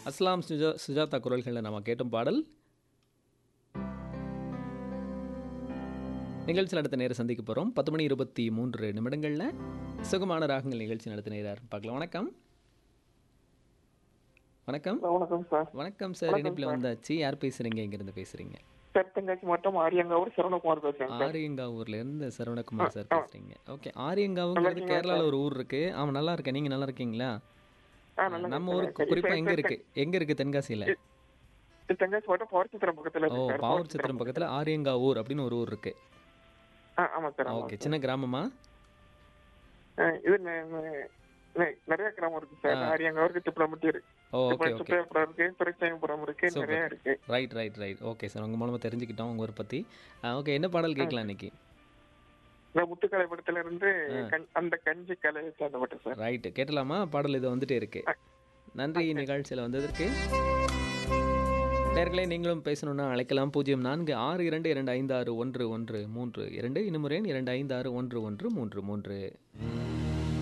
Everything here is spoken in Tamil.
அஸ்லாம் சுஜா சுஜாதா குரல்களில் நம்ம கேட்டும் பாடல் நிகழ்ச்சி நடத்த நேரம் சந்திக்க போகிறோம் பத்து மணி இருபத்தி மூன்று நிமிடங்களில் சுகமான ராகங்கள் நிகழ்ச்சி நடத்த நேராக பார்க்கலாம் வணக்கம் வணக்கம் வணக்கம் சார் வணக்கம் சார் இணைப்பில் வந்தாச்சு யார் பேசுகிறீங்க இங்கேருந்து பேசுகிறீங்க சார் தென்காசி மாவட்டம் ஆரியங்காவூர் சரவணகுமார் பேசுறேன் சார் ஆரியங்காவூர்ல இருந்து சரவணகுமார் சார் பேசுறீங்க ஓகே ஆரியங்காவுங்கிறது கேரளால ஒரு ஊர் இருக்கு அவன் நல்லா இருக்கேன் நீங்க நல்லா இருக்கீங்களா ஆ, நல்லா நம்ம இருக்கேன் ஊருக்கு சார். குறிப்பா இப்ப எங்க இப்ப இருக்கு எங்க இருக்கு தென்காசியில இது தென்காசி மாவட்டம் பவர்ச்சித்திரம் பக்கத்துல ஓ இருக்கு சார் பாவூர் சித்திரம் பக்கத்துல ஆரியங்காவூர் அப்படின்னு ஒரு ஊர் இருக்கு ஆ, ஆமா சார் ஆமா ஓகே சின்ன கிராமமா ஆ, இது நெ- நெ- நெ- நிறைய கிராமம் இருக்கு சார் ஆரியங்காவூர் இருக்கு திப்பலம்பட்டி இருக்கு ஓ ஓகே ஓகே சுப்பையாபுரம் இருக்கு பெருச்சாயபுரம் இருக்கு நிறைய இருக்கு right right right okay sir உங்க மூலமா தெரிஞ்சுக்கிட்டோம் உங்க ஊரை பத்தி ஓகே என்ன பாடல் கேட்கலாம் இன்னைக்கு இந்த முத்துக்கலை படத்துல இருந்து கண்- அந்த கஞ்சி கலையை சேர்ந்த மட்டும் சார் ரைட்டு கேட்டலாமா பாடல் இது வந்துட்டே இருக்கு நன்றி நிகழ்ச்சியில் வந்ததற்கு நேர்களே நீங்களும் பேசணும்னா அழைக்கலாம் பூஜ்ஜியம் நான்கு ஆறு இரண்டு இரண்டு ஐந்து ஆறு ஒன்று ஒன்று மூன்று இரண்டு இன்னும் இரண்டு ஐந்து ஆறு ஒன்று ஒன்று மூன்று மூன்று